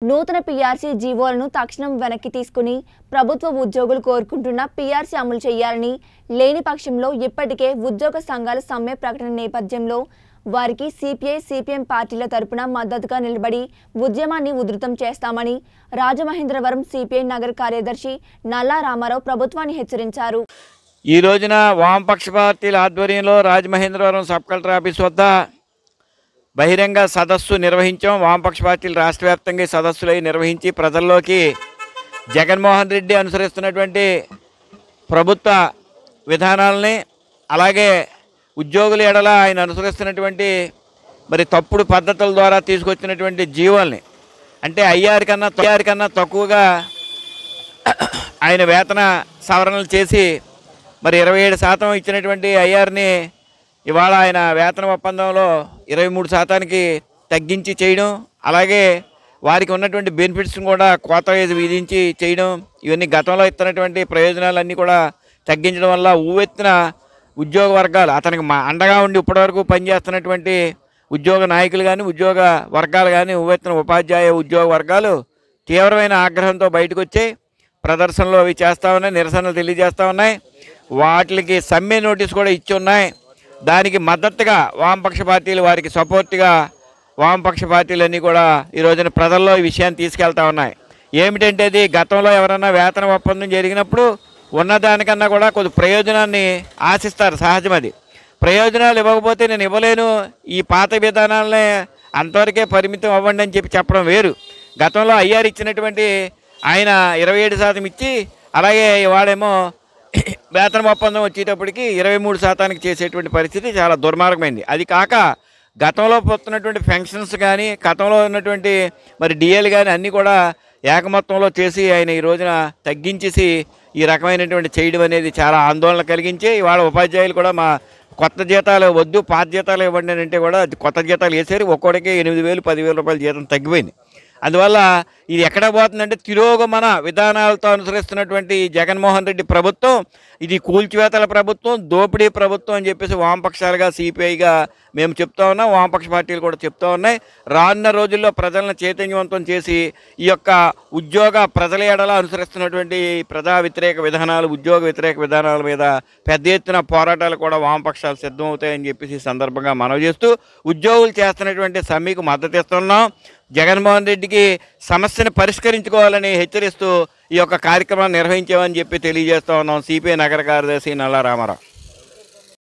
నూతన పీఆర్సీ జీవోలను తక్షణం వెనక్కి తీసుకుని ప్రభుత్వ ఉద్యోగులు కోరుకుంటున్న పీఆర్సీ అమలు చేయాలని లేని పక్షంలో ఇప్పటికే ఉద్యోగ సంఘాల సమ్మె ప్రకటన నేపథ్యంలో వారికి సిపిఐ సిపిఎం పార్టీల తరపున మద్దతుగా నిలబడి ఉద్యమాన్ని ఉధృతం చేస్తామని రాజమహేంద్రవరం సిపిఐ నగర కార్యదర్శి నల్లా రామారావు ప్రభుత్వాన్ని హెచ్చరించారు ఈ రోజున వామపక్ష పార్టీల ఆధ్వర్యంలో రాజమహేంద్రవరం సబ్ కలెక్టర్ ఆఫీస్ వద్ద బహిరంగ సదస్సు నిర్వహించాం వామపక్ష పార్టీలు రాష్ట్ర వ్యాప్తంగా ఈ సదస్సులు అవి నిర్వహించి ప్రజల్లోకి జగన్మోహన్ రెడ్డి అనుసరిస్తున్నటువంటి ప్రభుత్వ విధానాలని అలాగే ఉద్యోగుల ఎడల ఆయన అనుసరిస్తున్నటువంటి మరి తప్పుడు పద్ధతుల ద్వారా తీసుకొచ్చినటువంటి జీవోల్ని అంటే ఐఆర్ కన్నా ఐఆర్ కన్నా తక్కువగా ఆయన వేతన సవరణలు చేసి మరి ఇరవై ఏడు శాతం ఇచ్చినటువంటి ఐఆర్ని ఇవాళ ఆయన వేతన ఒప్పందంలో ఇరవై మూడు శాతానికి తగ్గించి చేయడం అలాగే వారికి ఉన్నటువంటి బెనిఫిట్స్ని కూడా కోత వేసి విధించి చేయడం ఇవన్నీ గతంలో ఇస్తున్నటువంటి ప్రయోజనాలన్నీ కూడా తగ్గించడం వల్ల ఊవెత్తిన ఉద్యోగ వర్గాలు అతనికి మా అండగా ఉండి ఇప్పటివరకు పనిచేస్తున్నటువంటి ఉద్యోగ నాయకులు కానీ ఉద్యోగ వర్గాలు కానీ ఊవెత్తిన ఉపాధ్యాయ ఉద్యోగ వర్గాలు తీవ్రమైన ఆగ్రహంతో బయటకు వచ్చాయి ప్రదర్శనలు అవి చేస్తూ ఉన్నాయి నిరసనలు తెలియజేస్తూ ఉన్నాయి వాటికి సమ్మె నోటీస్ కూడా ఇచ్చి ఉన్నాయి దానికి మద్దతుగా వామపక్ష పార్టీలు వారికి సపోర్ట్గా వామపక్ష పార్టీలన్నీ కూడా ఈ రోజున ప్రజల్లో ఈ విషయాన్ని తీసుకెళ్తా ఉన్నాయి ఏమిటంటే అది గతంలో ఎవరన్నా వేతన ఒప్పందం జరిగినప్పుడు ఉన్నదానికన్నా కూడా కొద్ది ప్రయోజనాన్ని ఆశిస్తారు సహజం అది ప్రయోజనాలు ఇవ్వకపోతే నేను ఇవ్వలేను ఈ పాత విధానాలనే అంతవరకే పరిమితం అవ్వండి అని చెప్పి చెప్పడం వేరు గతంలో ఐఆర్ ఇచ్చినటువంటి ఆయన ఇరవై ఏడు శాతం ఇచ్చి అలాగే వాడేమో వేతన ఒప్పందం వచ్చేటప్పటికి ఇరవై మూడు శాతానికి చేసేటువంటి పరిస్థితి చాలా దుర్మార్గమైంది అది కాక గతంలో పొత్తున్నటువంటి ఫంక్షన్స్ కానీ గతంలో ఉన్నటువంటి మరి డిఏలు కానీ అన్నీ కూడా ఏకమొత్తంలో చేసి ఆయన ఈ రోజున తగ్గించేసి ఈ రకమైనటువంటి చేయడం అనేది చాలా ఆందోళన కలిగించి ఇవాళ ఉపాధ్యాయులు కూడా మా కొత్త జీతాలు వద్దు పాత జీతాలు ఇవ్వండి అని అంటే కూడా కొత్త జీతాలు వేసారు ఒక్కొక్కడికి ఎనిమిది వేలు పదివేల రూపాయల జీతం తగ్గిపోయింది అందువల్ల ఇది ఎక్కడ పోతుందంటే తిరోగమన విధానాలతో అనుసరిస్తున్నటువంటి ఈ జగన్మోహన్ రెడ్డి ప్రభుత్వం ఇది కూల్చివేతల ప్రభుత్వం దోపిడీ ప్రభుత్వం అని చెప్పేసి వామపక్షాలుగా సిపిఐగా మేము చెప్తా ఉన్నాం వామపక్ష పార్టీలు కూడా చెప్తా ఉన్నాయి రానున్న రోజుల్లో ప్రజలను చైతన్యవంతం చేసి ఈ యొక్క ఉద్యోగ ప్రజల ఎడల అనుసరిస్తున్నటువంటి ప్రజా వ్యతిరేక విధానాలు ఉద్యోగ వ్యతిరేక విధానాల మీద పెద్ద ఎత్తున పోరాటాలు కూడా వామపక్షాలు సిద్ధమవుతాయని చెప్పేసి ఈ సందర్భంగా మనవి చేస్తూ ఉద్యోగులు చేస్తున్నటువంటి సమ్మెకు మద్దతు ఇస్తున్నాం జగన్మోహన్ రెడ్డికి సమస్యను పరిష్కరించుకోవాలని హెచ్చరిస్తూ ఈ యొక్క కార్యక్రమాన్ని నిర్వహించామని చెప్పి తెలియజేస్తా ఉన్నాం సిపిఐ నగర కార్యదర్శి నల్లా రామారావు